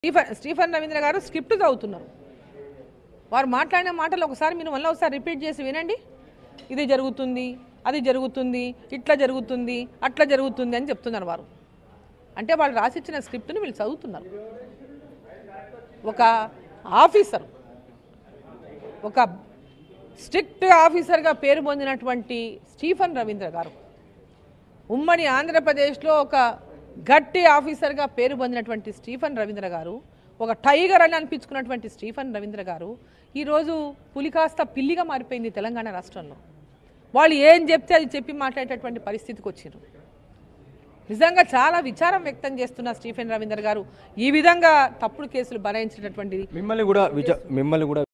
Stefan Stefan Ravindra గారు script చదువుతున్నారు వారు మాట్లాడిన మాటలు ఒకసారి మీరు మళ్ళీ ఒకసారి రిపీట్ చేసి వినండి ఇది జరుగుతుంది అది జరుగుతుంది ఇట్లా జరుగుతుంది అట్లా జరుగుతుంది అని చెప్తున్నారు వారు అంటే వాళ్ళు రాసిచ్చిన స్క్రిప్ట్ని వీళ్ళు చదువుతున్నారు ఒక ఆఫీసర్ ఒక స్ట్రిక్ట్ ఆఫీసర్గా పేరు పొందినటువంటి స్టీఫన్ రవీంద్ర గారు ఉమ్మడి ఆంధ్రప్రదేశ్లో ఒక గట్టి ఆఫీసర్గా పేరు పొందినటువంటి స్టీఫన్ రవీంద్ర గారు ఒక టైగర్ అని అనిపించుకున్నటువంటి స్టీఫన్ రవీంద్ర గారు ఈరోజు పులి కాస్త పిల్లిగా మారిపోయింది తెలంగాణ రాష్ట్రంలో వాళ్ళు ఏం చెప్తే అది చెప్పి మాట్లాడేటటువంటి పరిస్థితికి వచ్చారు నిజంగా చాలా విచారం వ్యక్తం చేస్తున్న స్టీఫెన్ రవీంద్ర గారు ఈ విధంగా తప్పుడు కేసులు బనాయించినటువంటిది మిమ్మల్ని కూడా విచ మిమ్మల్ని కూడా